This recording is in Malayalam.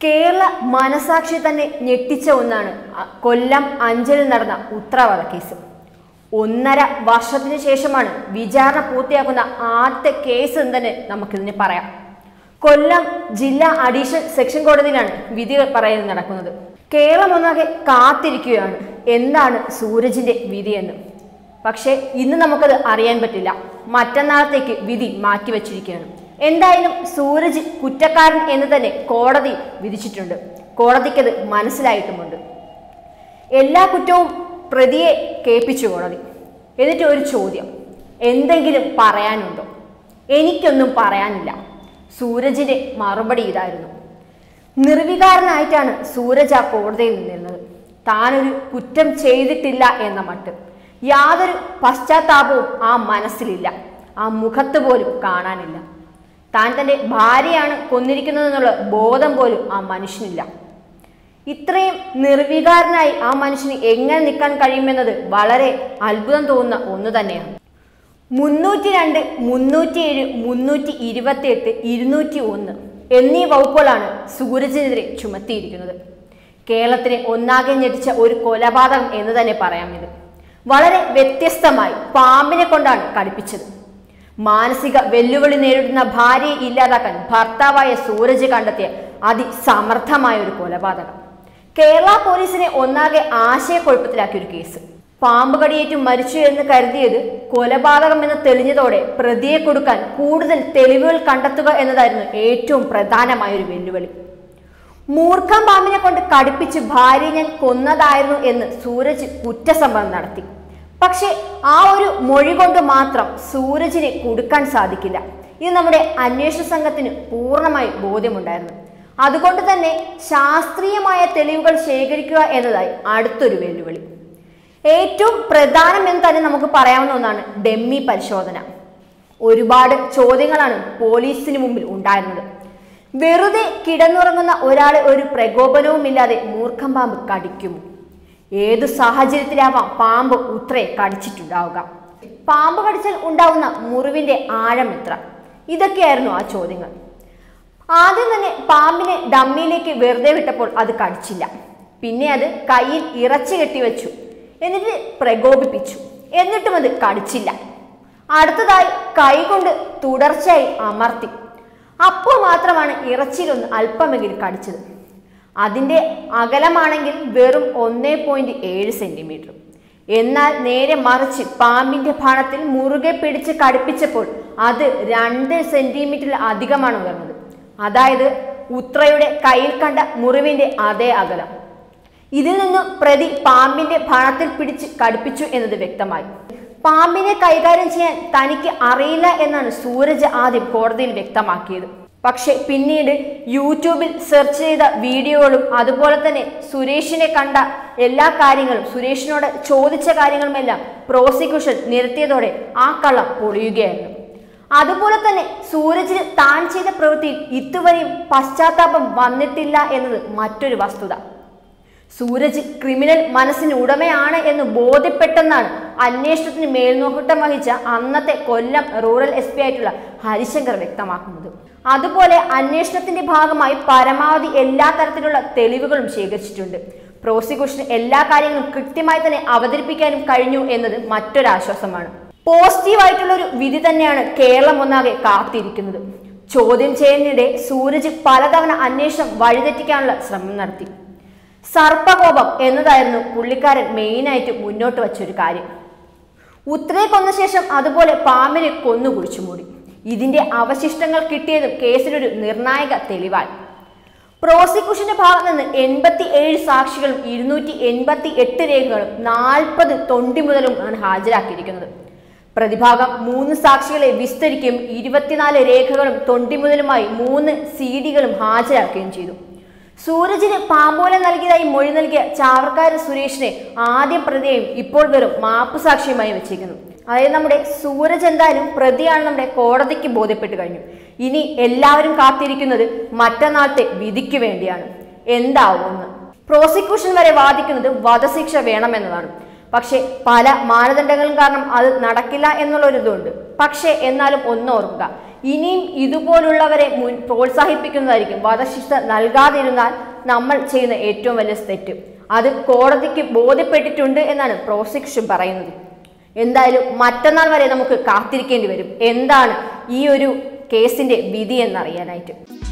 കേരള മനസാക്ഷി തന്നെ ഞെട്ടിച്ച ഒന്നാണ് അ- കൊല്ലം അഞ്ചലിൽ നടന്ന ഉത്തരവാദ കേസ് ഒന്നര വർഷത്തിന് ശേഷമാണ് വിചാരണ പൂർത്തിയാക്കുന്ന ആദ്യത്തെ കേസ് എന്ന് തന്നെ നമുക്കിതിനെ പറയാം കൊല്ലം ജില്ലാ അഡീഷണൽ സെക്ഷൻ കോടതിയിലാണ് വിധികൾ പറയുന്നത് നടക്കുന്നത് കേരളം ഒന്നാകെ കാത്തിരിക്കുകയാണ് എന്താണ് സൂരജിന്റെ വിധിയെന്ന് പക്ഷേ ഇന്ന് നമുക്കത് അറിയാൻ പറ്റില്ല മറ്റന്നാളത്തേക്ക് വിധി മാറ്റിവെച്ചിരിക്കുകയാണ് എന്തായാലും സൂരജ് കുറ്റക്കാരൻ എന്ന് തന്നെ കോടതി വിധിച്ചിട്ടുണ്ട് കോടതിക്കത് മനസ്സിലായിട്ടുമുണ്ട് എല്ലാ കുറ്റവും പ്രതിയെ കേൾപ്പിച്ചു കോടതി എന്നിട്ട് ഒരു ചോദ്യം എന്തെങ്കിലും പറയാനുണ്ടോ എനിക്കൊന്നും പറയാനില്ല സൂരജിന്റെ മറുപടി ഇതായിരുന്നു നിർവികാരനായിട്ടാണ് സൂരജ് ആ കോടതിയിൽ നിന്നിരുന്നത് താനൊരു കുറ്റം ചെയ്തിട്ടില്ല എന്ന മട്ട് യാതൊരു പശ്ചാത്താപവും ആ മനസ്സിലില്ല ആ മുഖത്ത് പോലും കാണാനില്ല താൻ തന്റെ ഭാര്യയാണ് കൊന്നിരിക്കുന്നതെന്നുള്ള ബോധം പോലും ആ മനുഷ്യനില്ല ഇത്രയും നിർവികാരനായി ആ മനുഷ്യന് എങ്ങനെ നിൽക്കാൻ കഴിയുമെന്നത് വളരെ അത്ഭുതം തോന്നുന്ന ഒന്ന് തന്നെയാണ് മുന്നൂറ്റി രണ്ട് മുന്നൂറ്റി ഏഴ് മുന്നൂറ്റി ഇരുപത്തി എട്ട് ഇരുന്നൂറ്റി ഒന്ന് എന്നീ വകുപ്പുകളാണ് സൂരജിനെതിരെ ചുമത്തിയിരിക്കുന്നത് കേരളത്തിനെ ഒന്നാകെ ഞെട്ടിച്ച ഒരു കൊലപാതകം എന്ന് തന്നെ പറയാം ഇത് വളരെ വ്യത്യസ്തമായി പാമ്പിനെ കൊണ്ടാണ് കടുപ്പിച്ചത് മാനസിക വെല്ലുവിളി നേരിടുന്ന ഭാര്യയെ ഇല്ലാതാക്കാൻ ഭർത്താവായ സൂരജ് കണ്ടെത്തിയ അതിസമർത്ഥമായ ഒരു കൊലപാതകം കേരള പോലീസിനെ ഒന്നാകെ ആശയക്കുഴപ്പത്തിലാക്കിയ ഒരു കേസ് പാമ്പ് കടിയേറ്റു മരിച്ചു എന്ന് കരുതിയത് കൊലപാതകം എന്ന് തെളിഞ്ഞതോടെ പ്രതിയെ കൊടുക്കാൻ കൂടുതൽ തെളിവുകൾ കണ്ടെത്തുക എന്നതായിരുന്നു ഏറ്റവും പ്രധാനമായ ഒരു വെല്ലുവിളി മൂർഖം പാമ്പിനെ കൊണ്ട് കടുപ്പിച്ച് ഭാര്യയെ ഞാൻ കൊന്നതായിരുന്നു എന്ന് സൂരജ് കുറ്റസമ്മതം നടത്തി പക്ഷേ ആ ഒരു മൊഴി കൊണ്ട് മാത്രം സൂരജിനെ കൊടുക്കാൻ സാധിക്കില്ല ഇത് നമ്മുടെ അന്വേഷണ സംഘത്തിന് പൂർണ്ണമായി ബോധ്യമുണ്ടായിരുന്നു അതുകൊണ്ട് തന്നെ ശാസ്ത്രീയമായ തെളിവുകൾ ശേഖരിക്കുക എന്നതായി അടുത്തൊരു വെല്ലുവിളി ഏറ്റവും പ്രധാനം എന്ന് തന്നെ നമുക്ക് പറയാവുന്ന ഒന്നാണ് ഡെമ്മി പരിശോധന ഒരുപാട് ചോദ്യങ്ങളാണ് പോലീസിന് മുമ്പിൽ ഉണ്ടായിരുന്നത് വെറുതെ കിടന്നുറങ്ങുന്ന ഒരാളെ ഒരു പ്രകോപനവുമില്ലാതെ മൂർഖം പാമ്പ് കടിക്കുമോ ഏതു സാഹചര്യത്തിലാവാം പാമ്പ് ഉത്രയെ കടിച്ചിട്ടുണ്ടാവുക പാമ്പ് കടിച്ചാൽ ഉണ്ടാവുന്ന മുറിവിന്റെ ആഴം എത്ര ഇതൊക്കെയായിരുന്നു ആ ചോദ്യങ്ങൾ ആദ്യം തന്നെ പാമ്പിനെ ഡമ്മിയിലേക്ക് വെറുതെ വിട്ടപ്പോൾ അത് കടിച്ചില്ല പിന്നെ അത് കയ്യിൽ ഇറച്ചി കെട്ടിവെച്ചു എന്നിട്ട് പ്രകോപിപ്പിച്ചു എന്നിട്ടും അത് കടിച്ചില്ല അടുത്തതായി കൈകൊണ്ട് തുടർച്ചയായി അമർത്തി അപ്പോൾ മാത്രമാണ് ഇറച്ചിയിലൊന്ന് അല്പമെങ്കിലും കടിച്ചത് അതിൻ്റെ അകലമാണെങ്കിൽ വെറും ഒന്നേ പോയിന്റ് ഏഴ് സെന്റിമീറ്റർ എന്നാൽ നേരെ മറിച്ച് പാമ്പിന്റെ ഭാണത്തിൽ മുറുകെ പിടിച്ച് കടുപ്പിച്ചപ്പോൾ അത് രണ്ട് സെന്റിമീറ്ററിൽ അധികമാണ് ഉയർന്നത് അതായത് ഉത്രയുടെ കയ്യിൽ കണ്ട മുറിവിന്റെ അതേ അകലം ഇതിൽ നിന്നും പ്രതി പാമ്പിന്റെ ഭണത്തിൽ പിടിച്ച് കടുപ്പിച്ചു എന്നത് വ്യക്തമായി പാമ്പിനെ കൈകാര്യം ചെയ്യാൻ തനിക്ക് അറിയില്ല എന്നാണ് സൂരജ് ആദ്യം കോടതിയിൽ വ്യക്തമാക്കിയത് പക്ഷെ പിന്നീട് യൂട്യൂബിൽ സെർച്ച് ചെയ്ത വീഡിയോകളും അതുപോലെ തന്നെ സുരേഷിനെ കണ്ട എല്ലാ കാര്യങ്ങളും സുരേഷിനോട് ചോദിച്ച കാര്യങ്ങളുമെല്ലാം പ്രോസിക്യൂഷൻ നിരത്തിയതോടെ ആ കള്ളം പൊളിയുകയായിരുന്നു അതുപോലെ തന്നെ സൂരജിന് താൻ ചെയ്ത പ്രവൃത്തിയിൽ ഇതുവരെയും പശ്ചാത്താപം വന്നിട്ടില്ല എന്നത് മറ്റൊരു വസ്തുത സൂരജ് ക്രിമിനൽ മനസ്സിന് ഉടമയാണ് എന്ന് ബോധ്യപ്പെട്ടെന്നാണ് അന്വേഷണത്തിന് മേൽനോട്ടം വഹിച്ച അന്നത്തെ കൊല്ലം റൂറൽ എസ് പി ആയിട്ടുള്ള ഹരിശങ്കർ വ്യക്തമാക്കുന്നത് അതുപോലെ അന്വേഷണത്തിന്റെ ഭാഗമായി പരമാവധി എല്ലാ തരത്തിലുള്ള തെളിവുകളും ശേഖരിച്ചിട്ടുണ്ട് പ്രോസിക്യൂഷന് എല്ലാ കാര്യങ്ങളും കൃത്യമായി തന്നെ അവതരിപ്പിക്കാനും കഴിഞ്ഞു എന്നത് മറ്റൊരാശ്വാസമാണ് പോസിറ്റീവായിട്ടുള്ള ഒരു വിധി തന്നെയാണ് കേരളം ഒന്നാകെ കാത്തിരിക്കുന്നത് ചോദ്യം ചെയ്യുന്നതിനിടെ സൂരജ് പലതവണ അന്വേഷണം വഴിതെറ്റിക്കാനുള്ള ശ്രമം നടത്തി സർപ്പകോപം എന്നതായിരുന്നു പുള്ളിക്കാരൻ മെയിനായിട്ട് മുന്നോട്ട് വച്ചൊരു കാര്യം ഉത്രയെ കൊന്ന ശേഷം അതുപോലെ പാമ്പിനെ കൊന്നു കുഴിച്ചു മൂടി ഇതിന്റെ അവശിഷ്ടങ്ങൾ കിട്ടിയതും കേസിലൊരു നിർണായക തെളിവായി പ്രോസിക്യൂഷന്റെ ഭാഗത്ത് നിന്ന് എൺപത്തി ഏഴ് സാക്ഷികളും ഇരുന്നൂറ്റി എൺപത്തി എട്ട് രേഖകളും നാൽപ്പത് തൊണ്ടി മുതലുമാണ് ഹാജരാക്കിയിരിക്കുന്നത് പ്രതിഭാഗം മൂന്ന് സാക്ഷികളെ വിസ്തരിക്കുകയും ഇരുപത്തിനാല് രേഖകളും തൊണ്ടി മുതലുമായി മൂന്ന് സി ഡികളും ഹാജരാക്കുകയും ചെയ്തു സൂരജിന് പാമ്പോല നൽകിയതായി മൊഴി നൽകിയ ചാവർക്കാരൻ സുരേഷിനെ ആദ്യം പ്രതിയെയും ഇപ്പോൾ വെറും മാപ്പ് സാക്ഷിയുമായി വെച്ചിരിക്കുന്നു അതായത് നമ്മുടെ സൂരജ് എന്തായാലും പ്രതിയാണ് നമ്മുടെ കോടതിക്ക് ബോധ്യപ്പെട്ട് കഴിഞ്ഞു ഇനി എല്ലാവരും കാത്തിരിക്കുന്നത് മറ്റന്നാളത്തെ വിധിക്ക് വേണ്ടിയാണ് എന്താവുമെന്ന് പ്രോസിക്യൂഷൻ വരെ വാദിക്കുന്നത് വധശിക്ഷ വേണമെന്നതാണ് പക്ഷേ പല മാനദണ്ഡങ്ങളും കാരണം അത് നടക്കില്ല എന്നുള്ള ഒരു ഇതുണ്ട് പക്ഷേ എന്നാലും ഒന്ന് ഓർക്കുക ഇനിയും ഇതുപോലുള്ളവരെ മുൻ പ്രോത്സാഹിപ്പിക്കുന്നതായിരിക്കും വധശിക്ഷ നൽകാതിരുന്നാൽ നമ്മൾ ചെയ്യുന്ന ഏറ്റവും വലിയ തെറ്റ് അത് കോടതിക്ക് ബോധ്യപ്പെട്ടിട്ടുണ്ട് എന്നാണ് പ്രോസിക്യൂഷൻ പറയുന്നത് എന്തായാലും മറ്റന്നാൾ വരെ നമുക്ക് കാത്തിരിക്കേണ്ടി വരും എന്താണ് ഈ ഒരു കേസിന്റെ വിധി എന്നറിയാനായിട്ട്